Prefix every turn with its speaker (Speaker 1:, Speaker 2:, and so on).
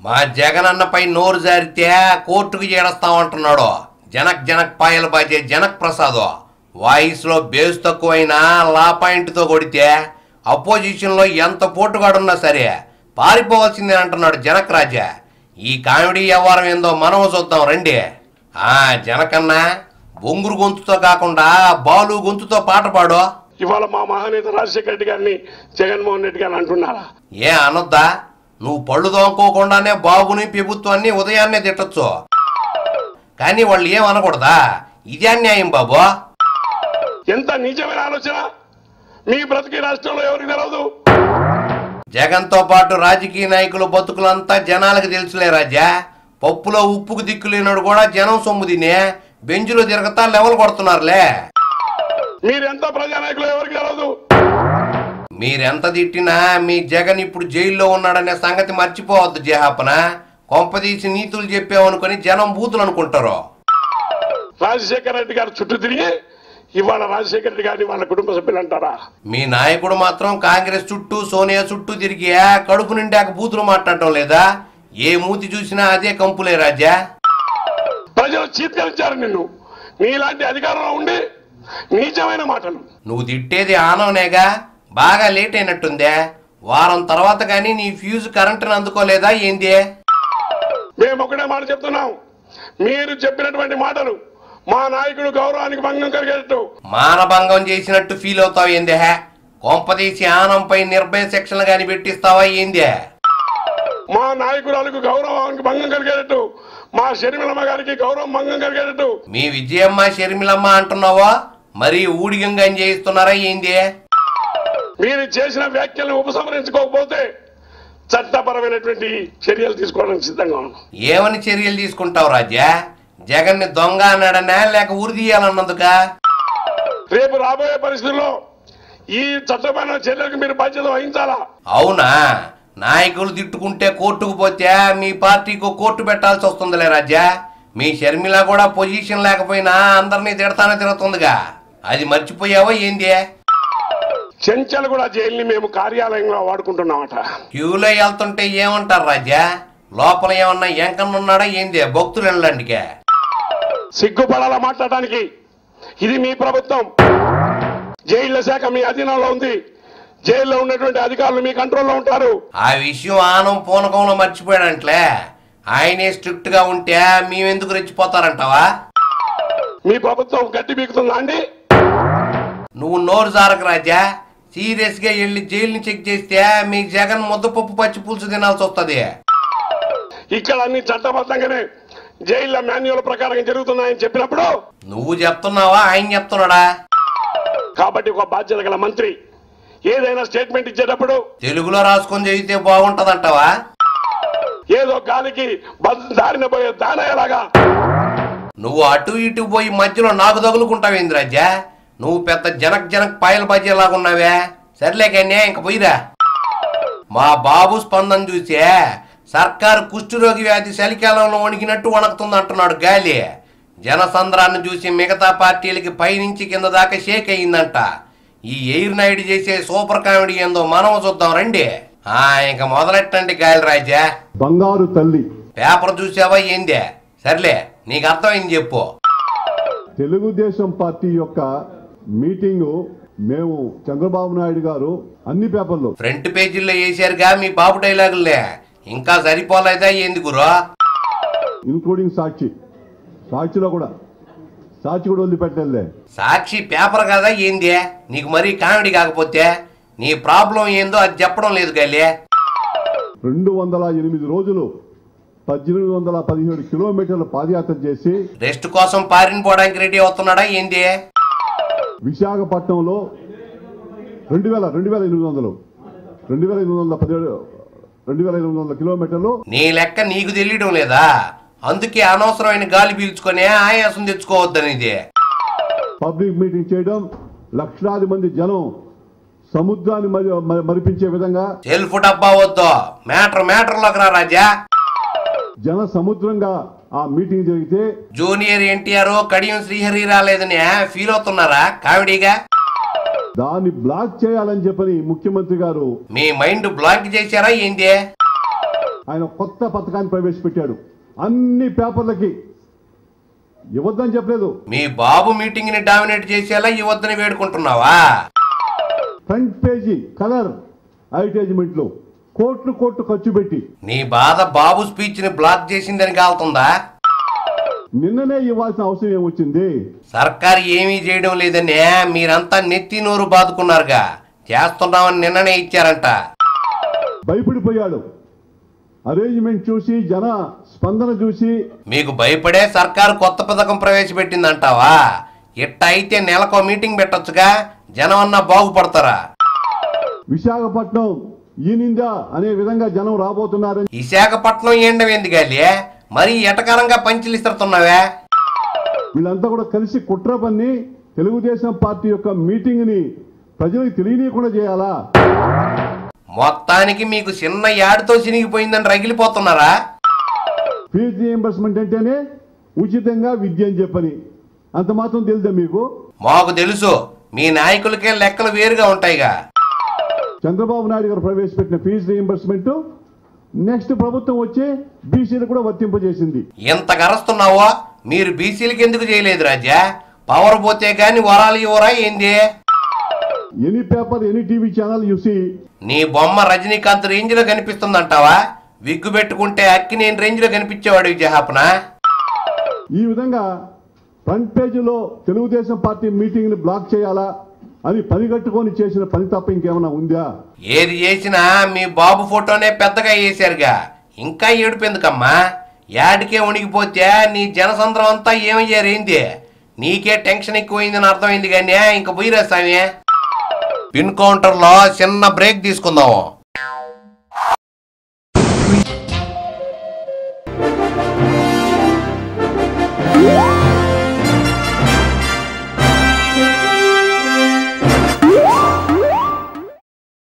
Speaker 1: మా జగనన్నపై నోరు జారితే కోర్టుకు చేడస్తామంటున్నాడు జనక్ జనక్ పాయలు బాజే జనక్ ప్రసాద్ వాయిస్ లో బేస్ తక్కువైనా లా పాయింట్ తో కొడితే అపోజిషన్ లో ఎంత పోటుగాడున్నా సరే పారిపోవాల్సిందే అంటున్నాడు జనక్ రాజా ఈ కామెడీ వ్యవహారం ఏందో మనం చూద్దాం రండి ఆ జనకన్నా బొంగురు గొంతుతో కాకుండా బాలు గొంతుతో పాట పాడు
Speaker 2: ఇవాళ మా మహానేత రాజశేఖర రెడ్డి గారిని జగన్మోహన్ రెడ్డి గారిని అంటున్నారా
Speaker 1: ఏ అనొద్దా నువ్వు పళ్ళు తోముకోకుండానే బాబుని ప్రభుత్వాన్ని ఉదయాన్నే తిట్టొచ్చు కానీ వాళ్ళు ఏం అనకూడదా ఇదే అన్యాయం బాబు
Speaker 2: ఎంత నిజమైన ఆలోచన మీ బ్రతికి రాష్ట్రంలో ఎవరికి తెలవదు
Speaker 1: జగన్తో పాటు రాజకీయ నాయకులు బతుకులంతా జనాలకు తెలుసులే రాజా పప్పులో ఉప్పుకు దిక్కులేనాడు కూడా జనం సొమ్ము తినే బెంచులో తిరగతా లెవెల్ కొడుతున్నారులే
Speaker 2: మీరెంత ప్రజానాయకులు ఎవరికి తెలవదు
Speaker 1: మీరెంత తిట్టినా మీ జగన్ ఇప్పుడు జైల్లో ఉన్నాడనే సంగతి మర్చిపోవద్దు జహాపన కొంపదీసి నీతులు చెప్పావనుకొని జనం బూతులు అనుకుంటారు
Speaker 2: రాజశేఖర రెడ్డి గారు చుట్టూ తిరిగి ఇవాళ రాజశేఖర రెడ్డి గారిని వాళ్ళ కుటుంబ సభ్యులు అంటారా
Speaker 1: మీ నాయకుడు మాత్రం కాంగ్రెస్ చుట్టూ సోనియా చుట్టూ తిరిగి ఆ కడుపు నిండాక బూతులు మాట్లాడటం లేదా ఏ మూతి చూసినా అదే కంపులే రాజా
Speaker 2: ప్రజలు చీత్కరించారు నిన్ను నీలాంటి అధికారంలో ఉండి నీచమైన మాటలు
Speaker 1: నువ్వు తిట్టేది ఆనవనేగా బాగా లేట్ అయినట్టుందే వారం తర్వాత కానీ నీ ఫ్యూజ్ కరెంటును అందుకోలేదా ఏంది
Speaker 2: మేము ఒకటే మాట చెప్తున్నాం మీరు చెప్పినటువంటి మాటలు మా నాయకుడు గౌరవానికి భంగం కలిగేటట్టు
Speaker 1: మానభంగం చేసినట్టు ఫీల్ అవుతావు ఏందే కొంపదీసి ఆనంపై నిర్భయ శిక్షలు గాని పెట్టిస్తావా ఏందే
Speaker 2: మా నాయకురాలకు గౌరవానికి భంగం కలిగేటట్టు మా షర్మిలమ్మ గారికి గౌరవం భంగం కలిగేటట్టు
Speaker 1: మీ విజయమ్మ షర్మిలమ్మ అంటున్నావా మరి ఊడిగంగా చేయిస్తున్నారా ఏంది
Speaker 2: మీరు చేసిన వ్యాఖ్యలను ఉపసంహరించుకోకపోతే చట్టపరమైనటువంటి చర్యలు తీసుకోవడానికి సిద్ధంగా ఉన్నాం
Speaker 1: ఏమని చర్యలు తీసుకుంటావు రాజా జగన్ని దొంగ అన్నాడనా లేక ఉరి తీయాలన్నందుకా
Speaker 2: రేపు రాబోయే పరిస్థితుల్లో ఈ చట్టపరమైన చర్యలకు మీరు బాధ్యత వహించాలా
Speaker 1: అవునా నాయకులు తిట్టుకుంటే కోర్టుకు పోతే మీ పార్టీకి కోర్టు పెట్టాల్సి వస్తుందిలే రాజా మీ షర్మిల కూడా పొజిషన్ లేకపోయినా అందరినీ తిడతానే తిరుగుతుందిగా అది మర్చిపోయావా ఏంది
Speaker 2: చెంచల్ కూడా జైల్ని మేము కార్యాలయంలో వాడుకుంటున్నామట
Speaker 1: క్యూలో వెళ్తుంటే ఏమంటారు రాజా లోపల ఏమన్నా ఎంకన్నున్నాడా ఏంది భక్తులు వెళ్ళండికే
Speaker 2: సిగ్గుపడాలా మాట్లాడటానికి ఇది మీ ప్రభుత్వం జైళ్ల శాఖ మీ అధీనంలో ఉంది జైల్లో ఉన్నటువంటి అధికారులు మీ కంట్రోల్లో ఉంటారు
Speaker 1: ఆ విషయం ఆనం పూనకంలో మర్చిపోయాడంట్లే ఆయనే స్ట్రిక్ట్ గా ఉంటే మేమెందుకు రెచ్చిపోతారంటావా
Speaker 2: మీ ప్రభుత్వం గట్టి బీకుతుందా అండి
Speaker 1: నువ్వు నోరు జారక రాజా సీరియస్ గా వెళ్ళి జైలుని చెక్ చేస్తే మీ జగన్ ముద్దపప్పు పచ్చి పులుసు తినాల్సి వస్తుంది
Speaker 2: ఇక్కడ అన్ని చట్టబద్ధంగానే జైళ్ళ మాన్యువల్ ప్రకారం జరుగుతున్నాయని చెప్పినప్పుడు
Speaker 1: నువ్వు చెప్తున్నావా ఆయన చెప్తున్నాడా
Speaker 2: కాబట్టి ఒక బాధ్యత గల మంత్రి ఏదైనా స్టేట్మెంట్ ఇచ్చేటప్పుడు
Speaker 1: తెలుగులో రాసుకొని చదివితే బాగుంటదంటావా
Speaker 2: ఏదో గాలికి బద్ద- దారిన పోయే దానయ్యలాగా
Speaker 1: నువ్వు అటు ఇటు పోయి మధ్యలో నాకు తగులుకుంటావేంది రాజా నువ్వు పెద్ద జనక్ జనక్ పాయల బజ్జీలాగున్నావే సర్లే కానీ ఇంక పోయిరా మా బాబు స్పందన చూసే సర్కారు కుష్ఠరోగి వ్యాధి చలికాలంలో వణికినట్టు వణుకుతుంది అంటున్నాడు గాలి జనసంద్రాన్ని చూసి మిగతా పార్టీలకి పైనుంచి కింద దాకా షేక్ అయ్యిందంట ఈ ఎయిర్ నైడ్ చేసే సూపర్ కామెడీ ఏందో మనం చూద్దాం రండి ఆ ఇంక మొదలెట్టండి గాలి రాజా
Speaker 3: బంగారు తల్లి
Speaker 1: పేపర్ చూసావా ఏందే సర్లే నీకు అర్థమైంది చెప్పు
Speaker 3: తెలుగుదేశం పార్టీ యొక్క మీటింగు మేము చంద్రబాబు నాయుడు గారు అన్ని పేపర్లు
Speaker 1: ఫ్రంట్ పేజీల్లో వేసారుగా మీ బాబు డైలాగులే ఇంకా సరిపోలేదా ఏంది గురు
Speaker 3: ఇంక్లూడింగ్ సాక్షి సాక్షిలో కూడా సాక్షి కూడా వదిలిపెట్టలే
Speaker 1: సాక్షి పేపర్ కదా ఏంది నీకు మరీ కామెడీ కాకపోతే నీ ప్రాబ్లం ఏందో అది చెప్పడం లేదు గాలి
Speaker 3: రెండు వందల ఎనిమిది రోజులు పద్దెనిమిది వందల పదిహేడు కిలోమీటర్ల పాదయాత్ర చేసి
Speaker 1: రెస్ట్ కోసం పారిన పోవడానికి రెడీ అవుతున్నాడా ఏంది
Speaker 3: విశాఖపట్నంలో రెండు వేల రెండు వేల ఎనిమిది వందలు రెండు వేల ఎనిమిది వందల పదిహేడు రెండు వేల ఎనిమిది వందల కిలోమీటర్లు
Speaker 1: నీ లెక్క నీకు తెలియడం లేదా అందుకే అనవసరమైన గాలి పీల్చుకొని ఆయాసం తెచ్చుకోవద్దనిది
Speaker 3: పబ్లిక్ మీటింగ్ చేయడం లక్షలాది మంది జనం సముద్రాన్ని మరి మరి- మరిపించే విధంగా
Speaker 1: సెల్ఫ్ డబ్బా వద్దు మ్యాటర్ మ్యాటర్లోకి రా రాజా
Speaker 3: జన సముద్రంగా ఆ మీటింగ్ జరిగితే
Speaker 1: జూనియర్ ఎన్టీఆర్ కడియం శ్రీహరి రాలేదని ఫీల్ అవుతున్నారా కామెడీగా
Speaker 3: దాన్ని బ్లాక్ చేయాలని చెప్పని ముఖ్యమంత్రి గారు
Speaker 1: మీ మైండ్ బ్లాక్ చేశారా ఏంది
Speaker 3: ఆయన కొత్త పథకాన్ని ప్రవేశపెట్టాడు అన్ని పేపర్లకి ఇవ్వద్దని చెప్పలేదు
Speaker 1: మీ బాబు మీటింగ్ ని డామినేట్ చేసేలా ఈ వద్దని వేడుకుంటున్నావా
Speaker 3: ఫ్రంట్ పేజీ కలర్ అడ్వర్టైజ్మెంట్లు కోట్లు కోట్లు ఖర్చు పెట్టి
Speaker 1: నీ బాధ బాబు స్పీచ్ ని బ్లాక్ చేసిందని కాలుతుందా
Speaker 3: నిన్ననే ఇవ్వాల్సిన అవసరం ఏమొచ్చింది
Speaker 1: సర్కారు ఏమీ చేయడం లేదని మీరంతా నెత్తి నోరు బాదుకున్నారుగా చేస్తున్నామని నిన్ననే ఇచ్చారంట
Speaker 3: భయపడిపోయాడు అరేంజ్మెంట్ చూసి జన స్పందన చూసి
Speaker 1: మీకు భయపడే సర్కారు కొత్త పథకం ప్రవేశపెట్టిందంటావా ఇట్ట అయితే నెలకో మీటింగ్ పెట్టొచ్చుగా జనం అన్నా బాగుపడతారా
Speaker 3: విశాఖపట్నం ఈనిందా అనే విధంగా జనం రాబోతున్నారని
Speaker 1: విశాఖపట్నం ఏండం ఎందుకు గాలి మరీ ఎటకారంగా పంచిలిస్తున్నావే
Speaker 3: వీళ్ళంతా కూడా కలిసి కుట్ర పన్ని తెలుగుదేశం పార్టీ యొక్క మీటింగ్ ని ప్రజలకు తెలియనీయకుండా చేయాలా
Speaker 1: మొత్తానికి మీకు చిన్న యాడితో చినిగిపోయిందని రగిలిపోతున్నారా
Speaker 3: ఫీజు రియంబర్స్మెంట్ అంటేనే ఉచితంగా విద్య అని చెప్పని అంత మాత్రం తెలుదా మీకు
Speaker 1: మాకు తెలుసు మీ నాయకులకే లెక్కలు వేరుగా ఉంటాయిగా
Speaker 3: చంద్రబాబు నాయుడు గారు ప్రవేశపెట్టిన ఫీజు రియంబర్స్మెంట్ నెక్స్ట్ ప్రభుత్వం వచ్చి బీసీలు కూడా వర్తింపజేసింది
Speaker 1: ఎంత గరస్తున్నావో మీరు బీసీలకి ఎందుకు చేయలేదు రాజా పవర్ పోతే గాని వరాలు ఇవ్వరా ఏంది
Speaker 3: any paper any TV channel చూసి
Speaker 1: నీ బొమ్మ రజనీకాంత్ రేంజ్ లో కనిపిస్తుందంటావా విగ్గు పెట్టుకుంటే అక్కి నేను రేంజ్ లో కనిపించేవాడు విజయహాపన
Speaker 3: ఈ విధంగా ఫ్రంట్ పేజీలో తెలుగుదేశం పార్టీ మీటింగ్ ని బ్లాక్ చేయాలా అని పనిగట్టుకొని చేసిన పని తప్ప ఇంకేమైనా ఉందా
Speaker 1: ఏది చేసినా మీ బాబు ఫోటోనే పెద్దగా వేశారుగా ఇంకా ఏడుపెందుకమ్మా యాడికే ఉణిగిపోతే నీ జనసంద్రం అంతా ఏమయ్యారేంది నీకే టెన్షన్ ఎక్కువైందని అర్థమైంది కానీ ఇంక పోయిరా స్వామి పిన్ కౌంటర్లో చిన్న బ్రేక్ తీసుకుందాము